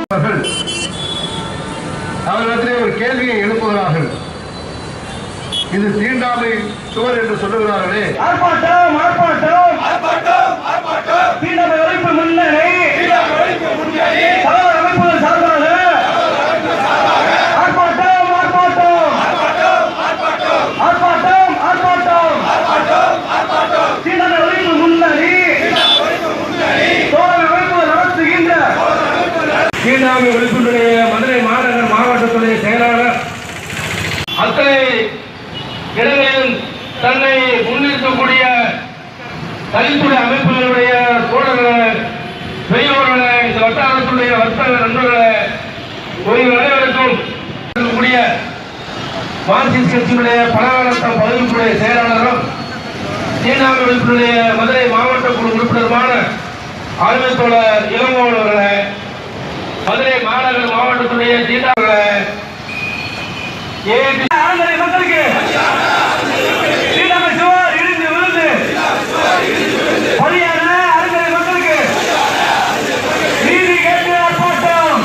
அவர்கள் அவர்களிடத்திலே ஒரு கேள்வியை எழுப்புகிறார்கள் இது தீண்டாமை சுவர் என்று சொல்லுகிறார்களே ஆர்ப்பாட்டம் ஆர்ப்பாட்டம் தீண்டாமை ஒழிப்பு முன்னணி சகோதர அமைப்புகள் சார்பாக ஆர்ப்பாட்டம் ஆர்ப்பாட்டம் ஆர்ப்பாட்டம் ஆர்ப்பாட்டம் தீண்டாமை ஒழிப்பு முன்னணி சோழர் அமைப்புகள் நடத்துகின்ற தீண்டாமை ஒழிப்பினுடைய மதுரை மாநகர் மாவட்டத்துடைய செயலாளர் அத்தனை இடங்களிலும் தன்னை முன்னிறுத்தக்கூடிய தலித்துடைய அமைப்புகளுடைய தோழர்களே பெரியவர்களே இந்த வட்டாரத்துடைய வர்த்தக நண்பர்களே உங்கள் அனைவருக்கும் இருக்கக்கூடிய மார்க்சிஸ்ட் கட்சியினுடைய பலகாலத்தம் பகுதிக்குடைய செயலாளரும் தீண்டாமை ஒழிப்பினுடைய மதுரை மாவட்ட குழு உறுப்பினருமான ஆளுமை தோழர் இளங்கோவன் அவர்களே மதுரை மாநகர் மாவட்டத்துடைய தீண்டாமலை ஏன் ஆண்களை மக்களுக்கு தீண்டாமை சுவர் இடிந்து விழுந்து பலியான ஆண்களை மக்களுக்கு நீதி கேட்டு ஆர்ப்பாட்டம்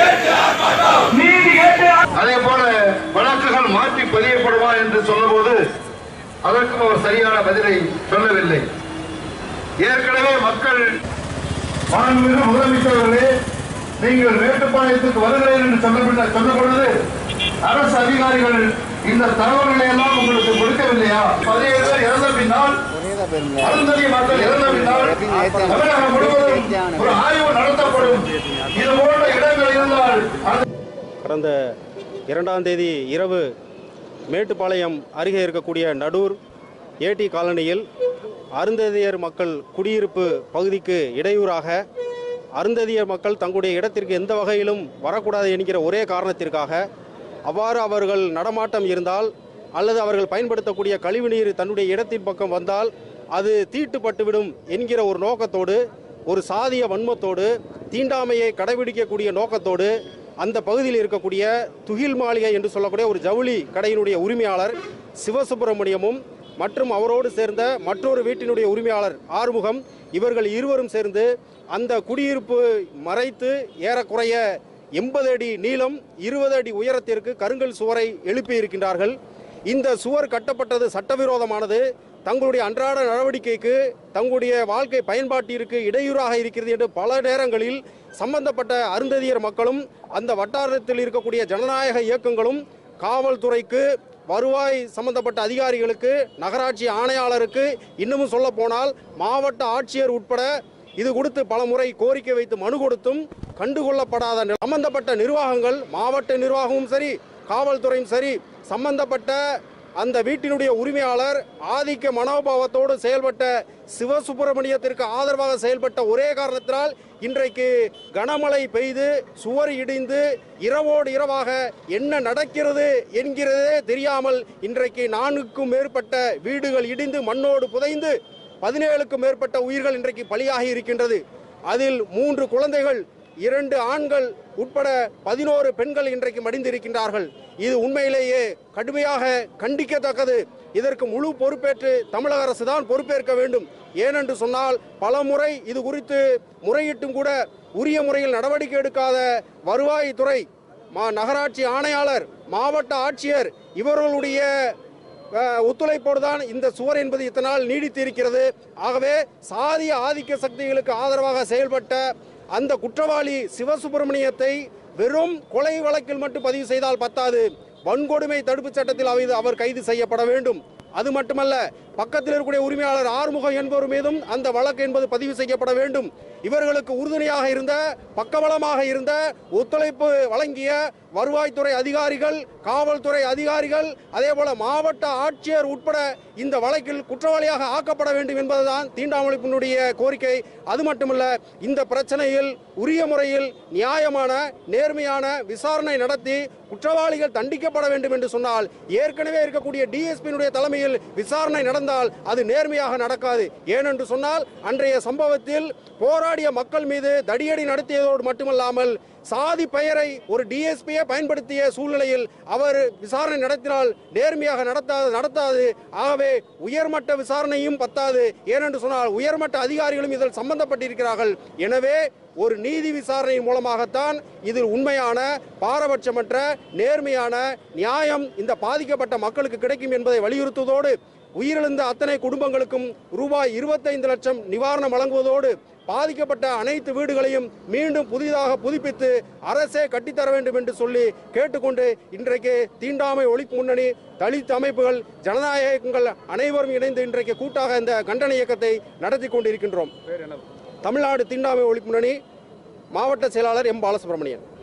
நீதி கேட்டு ஆர்ப்பாட்டம். அதே போல வழக்குகள் மாற்றி பதியப்படுமா என்று சொன்னபோது அதற்கும் அவர் சரியான பதிலை சொல்லவில்லை ஏற்கனவே மக்கள் மாண்புமிகு முதலமைச்சர்களே நீங்கள் மேட்டுப்பாளையத்துக்கு வருகிறேன் என்று சொன்ன பின்னர் சொன்ன பொழுது அரசு அதிகாரிகள் இந்த தகவல்களை எல்லாம் உங்களுக்கு கொடுக்கவில்லையா பதினேழு பேர் இறந்த பின்னால் அருந்ததிய மக்கள் இறந்த பின்னால் தமிழகம் முழுவதும் ஒரு ஆய்வு நடத்தப்படும் இது போன்ற இடங்கள் இருந்தால் அது கடந்த இரண்டாம் தேதி இரவு மேட்டுப்பாளையம் அருகே இருக்கக்கூடிய நடூர் ஏடி காலனியில் அருந்ததியர் மக்கள் குடியிருப்பு பகுதிக்கு இடையூறாக அருந்ததியர் மக்கள் தங்களுடைய இடத்திற்கு எந்த வகையிலும் வரக்கூடாது என்கிற ஒரே காரணத்திற்காக அவ்வாறு அவர்கள் நடமாட்டம் இருந்தால் அல்லது அவர்கள் பயன்படுத்தக்கூடிய கழிவுநீர் தன்னுடைய இடத்தின் பக்கம் வந்தால் அது தீட்டுப்பட்டுவிடும் என்கிற ஒரு நோக்கத்தோடு ஒரு சாதிய வன்மத்தோடு தீண்டாமையை கடைபிடிக்கக்கூடிய நோக்கத்தோடு அந்த பகுதியில் இருக்கக்கூடிய துகில் மாளிகை என்று சொல்லக்கூடிய ஒரு ஜவுளி கடையினுடைய உரிமையாளர் சிவசுப்பிரமணியமும் மற்றும் அவரோடு சேர்ந்த மற்றொரு வீட்டினுடைய உரிமையாளர் ஆறுமுகம் இவர்கள் இருவரும் சேர்ந்து அந்த குடியிருப்பு மறைத்து ஏறக்குறைய எண்பது அடி நீளம் இருபது அடி உயரத்திற்கு கருங்கல் சுவரை எழுப்பி இருக்கின்றார்கள் இந்த சுவர் கட்டப்பட்டது சட்டவிரோதமானது தங்களுடைய அன்றாட நடவடிக்கைக்கு தங்களுடைய வாழ்க்கை பயன்பாட்டிற்கு இடையூறாக இருக்கிறது என்று பல நேரங்களில் சம்பந்தப்பட்ட அருந்ததியர் மக்களும் அந்த வட்டாரத்தில் இருக்கக்கூடிய ஜனநாயக இயக்கங்களும் காவல்துறைக்கு வருவாய் சம்பந்தப்பட்ட அதிகாரிகளுக்கு நகராட்சி ஆணையாளருக்கு இன்னமும் சொல்ல போனால் மாவட்ட ஆட்சியர் உட்பட இது கொடுத்து பல முறை கோரிக்கை வைத்து மனு கொடுத்தும் கண்டுகொள்ளப்படாத நி- சம்பந்தப்பட்ட நிர்வாகங்கள் மாவட்ட நிர்வாகமும் சரி காவல்துறையும் சரி சம்பந்தப்பட்ட அந்த வீட்டினுடைய உரிமையாளர் ஆதிக்க மனோபாவத்தோடு செயல்பட்ட சிவசுப்பிரமணியத்திற்கு ஆதரவாக செயல்பட்ட ஒரே காரணத்தினால் இன்றைக்கு கனமழை பெய்து சுவர் இடிந்து இரவோடு இரவாக என்ன நடக்கிறது என்கிறதே தெரியாமல் இன்றைக்கு நான்குக்கும் மேற்பட்ட வீடுகள் இடிந்து மண்ணோடு புதைந்து பதினேழுக்கும் மேற்பட்ட உயிர்கள் இன்றைக்கு பலியாகி இருக்கின்றது அதில் மூன்று குழந்தைகள் இரண்டு ஆண்கள் உட்பட பதினோரு பெண்கள் இன்றைக்கு மடிந்திருக்கின்றார்கள் இது உண்மையிலேயே கடுமையாக கண்டிக்கத்தக்கது இதற்கு முழு பொறுப்பேற்று தமிழக அரசு தான் பொறுப்பேற்க வேண்டும் ஏனென்று சொன்னால் பல முறை இது குறித்து முறையிட்டும் கூட உரிய முறையில் நடவடிக்கை எடுக்காத வருவாய்த்துறை மா நகராட்சி ஆணையாளர் மாவட்ட ஆட்சியர் இவர்களுடைய அஹ், ஒத்துழைப்போடு தான் இந்த சுவர் என்பது இத்தனால் நீடித்து இருக்கிறது ஆகவே சாதிய ஆதிக்க சக்திகளுக்கு ஆதரவாக செயல்பட்ட அந்த குற்றவாளி சிவசுப்பிரமணியத்தை வெறும் கொலை வழக்கில் மட்டும் பதிவு செய்தால் பத்தாது வன்கொடுமை தடுப்புச் சட்டத்தில் அவர் அவர் கைது செய்யப்பட வேண்டும் அது மட்டுமல்ல பக்கத்தில் இருக்கக்கூடிய உரிமையாளர் ஆறுமுகம் என்பவர் மீதும் அந்த வழக்கு என்பது பதிவு செய்யப்பட வேண்டும் இவர்களுக்கு உறுதுணையாக இருந்த பக்கபலமாக இருந்த ஒத்துழைப்பு வழங்கிய வருவாய்த்துறை அதிகாரிகள் காவல்துறை அதிகாரிகள் அதே போல மாவட்ட ஆட்சியர் உட்பட இந்த வழக்கில் குற்றவாளியாக ஆக்கப்பட வேண்டும் என்பதுதான் தீண்டாமொழிப்பினுடைய கோரிக்கை அது மட்டுமல்ல இந்த பிரச்சனையில் உரிய முறையில் நியாயமான நேர்மையான விசாரணை நடத்தி குற்றவாளிகள் தண்டிக்கப்பட வேண்டும் என்று சொன்னால் ஏற்கனவே இருக்கக்கூடிய டிஎஸ்பியினுடைய தலைமையில் விசாரணை நடந்து நடந்தால் அது நேர்மையாக நடக்காது ஏனென்று சொன்னால் அன்றைய சம்பவத்தில் போராடிய மக்கள் மீது தடியடி நடத்தியதோடு மட்டுமல்லாமல் சாதி பெயரை ஒரு டிஎஸ்பியை பயன்படுத்திய சூழ்நிலையில் அவர் விசாரணை நடத்தினால் நேர்மையாக நடத்தாது நடத்தாது ஆகவே உயர்மட்ட விசாரணையும் பத்தாது ஏனென்று சொன்னால் உயர்மட்ட அதிகாரிகளும் இதில் சம்பந்தப்பட்டிருக்கிறார்கள் எனவே ஒரு நீதி விசாரணையின் மூலமாகத்தான் இதில் உண்மையான பாரபட்சமற்ற நேர்மையான நியாயம் இந்த பாதிக்கப்பட்ட மக்களுக்கு கிடைக்கும் என்பதை வலியுறுத்துவதோடு உயிரிழந்த அத்தனை குடும்பங்களுக்கும் ரூபாய் இருபத்தைந்து லட்சம் நிவாரணம் வழங்குவதோடு பாதிக்கப்பட்ட அனைத்து வீடுகளையும் மீண்டும் புதிதாக புதுப்பித்து அரசே கட்டித்தர வேண்டும் என்று சொல்லி கேட்டுக்கொண்டு இன்றைக்கு தீண்டாமை ஒழிப்பு முன்னணி தலித் அமைப்புகள் ஜனநாயக இயக்கங்கள் அனைவரும் இணைந்து இன்றைக்கு கூட்டாக இந்த கண்டன இயக்கத்தை நடத்தி கொண்டிருக்கின்றோம் தமிழ்நாடு தீண்டாமை ஒழிப்பு முன்னணி மாவட்ட செயலாளர் எம் பாலசுப்ரமணியன்